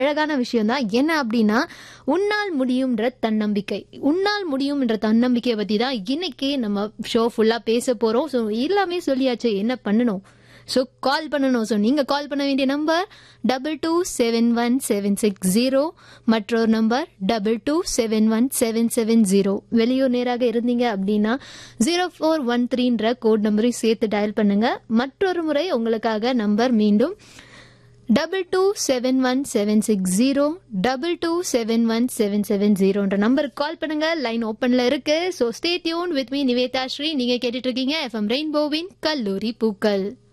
அழகான விஷயம் தான் என்ன அப்படின்னா உன்னால் முடியும்ன்ற தன்னம்பிக்கை உன்னால் முடியும்ன்ற தன்னம்பிக்கையை பத்தி தான் இன்னைக்கு நம்ம ஷோ ஃபுல்லா பேச போறோம் ஸோ எல்லாமே சொல்லியாச்சு என்ன பண்ணணும் ஸோ கால் பண்ணணும் ஸோ நீங்கள் கால் பண்ண வேண்டிய number double two seven one seven six zero மற்றொரு number double two seven one seven seven zero வெளியூர் நேராக இருந்தீங்க அப்படின்னா ஜீரோ ஃபோர் ஒன் த்ரீன்ற கோட் நம்பரையும் சேர்த்து டயல் பண்ணுங்க மற்றொரு முறை உங்களுக்காக நம்பர் மீண்டும் double two seven one seven six zero double two seven one seven seven ஜீரோன்ற நம்பருக்கு கால் பண்ணுங்க லைன் ஓப்பன்ல இருக்கு so stay tuned with me Nivetha Sri நீங்க கேட்டுட்டு இருக்கீங்க எஃப்எம் ரெயின்போவின் கல்லூரி பூக்கள்